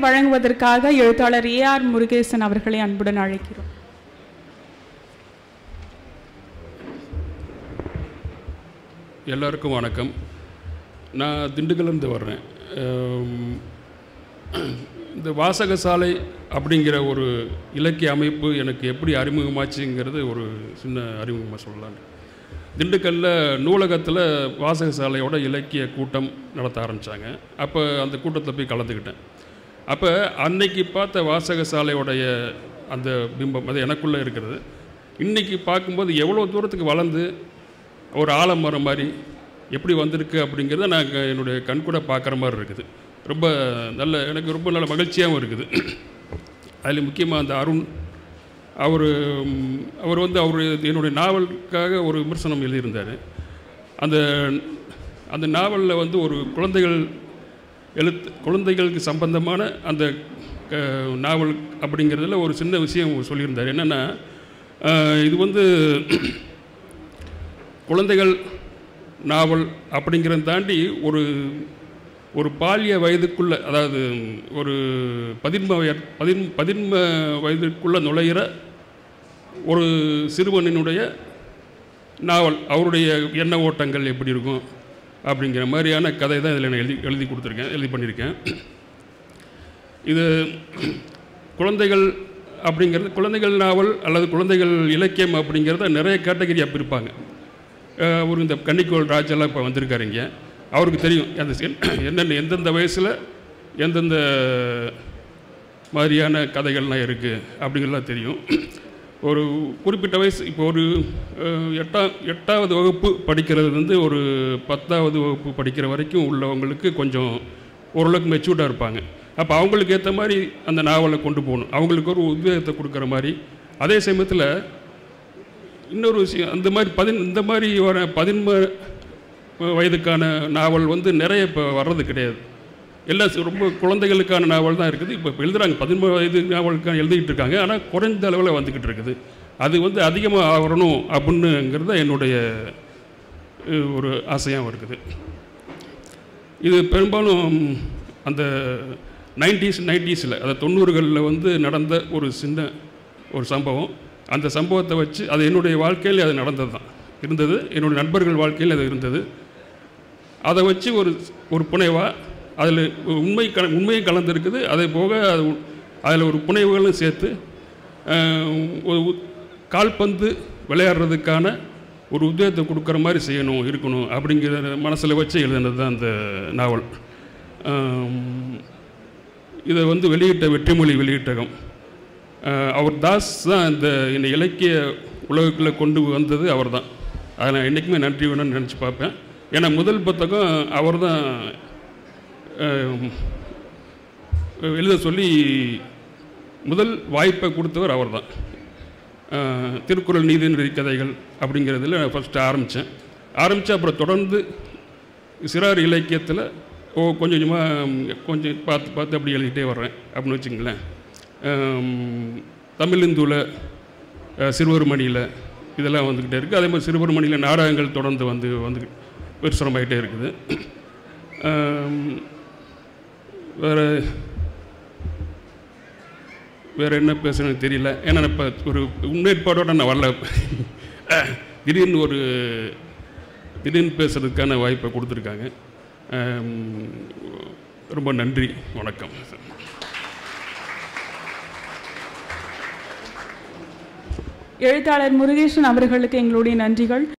வழங்குவதற்காக எழுத்தாளர் A R Murugesan அவர்களை அன்புடன் அழைக்கிறோம் எல்லாருக்கும் வணக்கம் நான் திண்டுக்கல்லேருந்து வர்றேன் அம், இந்த வாசகசாலை அப்படிங்கிற ஒரு இலக்கிய அமைப்பு எனக்கு எப்படி அறிமுகமாச்சுங்கிறது ஒரு சின்ன அறிமுகமாக சொல்லலாம் திண்டுக்கல்லில் நூலகத்தில் வாசகசாலையோட இலக்கிய கூட்டம் நடத்த ஆரம்பித்தாங்க அப்போ அந்த கூட்டத்தில் போய் கலந்துக்கிட்டேன் அப்போ அன்னைக்கு பார்த்த வாசகசாலையோடைய அந்த பிம்பம் அது எனக்குள்ளே இருக்கிறது இன்றைக்கி பார்க்கும்போது எவ்வளோ தூரத்துக்கு வளர்ந்து ஒரு ஆலமரம் மாதிரி எப்படி வந்திருக்கு அப்படிங்கிறத நான் க- என்னுடைய கண்கூட பார்க்குற மாதிரி இருக்குது ரொம்ப நல்ல எனக்கு ரொம்ப நல்ல மகிழ்ச்சியாகவும் இருக்குது அதில் முக்கியமாக அந்த அருண் அவர் அவர் வந்து அவர் என்னுடைய நாவலுக்காக ஒரு விமர்சனம் எழுதியிருந்தார் அந்த அந்த நாவலில் வந்து ஒரு குழந்தைகள் எழுத்து குழந்தைகளுக்கு சம்பந்தமான அந்த க- நாவல் அப்படிங்கிறதுல ஒரு சின்ன விஷயம் சொல்லியிருந்தார் என்னென்னா இது வந்து குழந்தைகள் நாவல் அப்படிங்கிறத தாண்டி ஒரு ஒரு பாலிய வயதுக்குள்ள அதாவது ஒரு பதின்ம வய- பதின் பதின்ம வயதுக்குள்ள நுழையிற ஒரு சிறுவனினுடைய நாவல் அவருடைய எண்ண ஓட்டங்கள் எப்படி இருக்கும் அப்படிங்கிற மாதிரியான கதை தான் இதில் நான் எழுதி எழுதி கொடுத்துருக்கேன் எழுதி பண்ணியிருக்கேன் இது குழந்தைகள் அப்படிங்கிறது குழந்தைகள் நாவல் அல்லது குழந்தைகள் இலக்கியம் அப்படிங்கிறத நிறைய கேட்டகரியாக பிரிப்பாங்க அஹ் ஒரு இந்த கன்னிக்கோள் ராஜெல்லாம் இப்போ வந்திருக்காரு இங்கே அவருக்கு தெரியும் அந்த சென்- என்னென்ன எந்தெந்த வயசில் எந்தெந்த மாதிரியான கதைகள்லாம் இருக்குது அப்படிங்கிறதுலாம் தெரியும் ஒரு குறிப்பிட்ட வயசு இப்போ ஒரு அஹ், எட்டாம் எட்டாவது வகுப்பு படிக்கிறது வந்து ஒரு பத்தாவது வகுப்பு படிக்கிற வரைக்கும் உள்ளவங்களுக்கு கொஞ்சம் ஓரளவுக்கு மெச்சூர்டாக இருப்பாங்க அப்போ அவங்களுக்கு ஏற்ற மாதிரி அந்த நாவலை கொண்டு போகணும் அவங்களுக்கு ஒரு உத்வேகத்தை கொடுக்குற மாதிரி அதே சமயத்தில் இன்னொரு விஷயம் அந்த மாதிரி பதின் இந்த மாதிரி வர பதின்ம வயதுக்கான நாவல் வந்து நிறைய இப்போ வர்றது கிடையாது எல்லாம் சி- ரொம்ப குழந்தைகளுக்கான நாவல் தான் இருக்குது இப்போ இப்போ எழுதுறாங்க பதின்ம வயது நாவலுக்கான எழுதிக்கிட்டு இருக்காங்க ஆனால் குறைந்த அளவில் வந்துக்கிட்டு இருக்குது அது வந்து அதிகமாக வரணும் அப்படின்னுங்கிறது தான் என்னுடைய அஹ், ஒரு ஆசையாகவும் இருக்குது இது பெரும்பாலும் அந்த நைன்டிஸ் நைன்டிஸில் அதாவது தொண்ணூறுகளில் வந்து நடந்த ஒரு சின்ன ஒரு சம்பவம் அந்த சம்பவத்தை வச்சு அது என்னுடைய வாழ்க்கையில் அது நடந்தது தான் இருந்தது என்னுடைய நண்பர்கள் வாழ்க்கையில் அது இருந்தது அதை வச்சு ஒரு ஒரு புனைவாக அதில் உண்மை கல உண்மையும் கலந்துருக்குது அதே போக அது அதில் ஒரு புனைவுகளும் சேர்த்து அஹ், ஒரு உ- கால்பந்து விளையாடுறதுக்கான ஒரு உத்வேகத்தை கொடுக்குற மாதிரி செய்யணும் இருக்கணும் அப்படிங்கிற மனசில் வச்சு எழுதினது தான் அந்த நாவல் ஆம், இதை வந்து வெளியிட்ட வெற்றிமொழி வெளியிட்டகம் அஹ், அவர் தாஸ் தான் இந்த இந்த இலக்கிய உலகுக்குள்ளே கொண்டு வந்தது அவர் தான் அதை நான் என்றைக்குமே நன்றி வேணும்னு நினச்சி பார்ப்பேன் ஏன்னா முதல் புத்தகம் அவர் தான் எழுத சொல்லி முதல் வாய்ப்பை கொடுத்தவர் அவர் தான் திருக்குறள் நீதிநெறி கதைகள் அப்படிங்கிறதுல ஃபஸ்ட்டு ஆரம்பித்தேன் ஆரம்பித்து அப்புறம் தொடர்ந்து சிறார் இலக்கியத்தில் ஓ கொஞ்சம் கொஞ்சமாக கொஞ்சம் பார்த்து பார்த்து அப்படி எழுதிட்டே வர்றேன் அப்படின்னு வச்சுங்களேன் தமிழிந்துல சிறுவர்மணியில் இதெல்லாம் வந்துக்கிட்டே இருக்குது அதே மாதிரி சிறுவர்மணியில் நாடகங்கள் தொடர்ந்து வந்து வந்து விருசனமாயிட்டே இருக்குது ஆம், வேறு வேறு என்ன பேசணும்னு தெரியல ஏன்னா நான் இப்போ ஒரு முன்னேற்பாடோட நான் வரல திடீர்னு ஒரு திடீர்னு பேசுறதுக்கான வாய்ப்பை கொடுத்துருக்காங்க ஆம், ரொம்ப நன்றி வணக்கம் எழுத்தாளர் முருகேசன் அவர்களுக்கு எங்களுடைய நன்றிகள்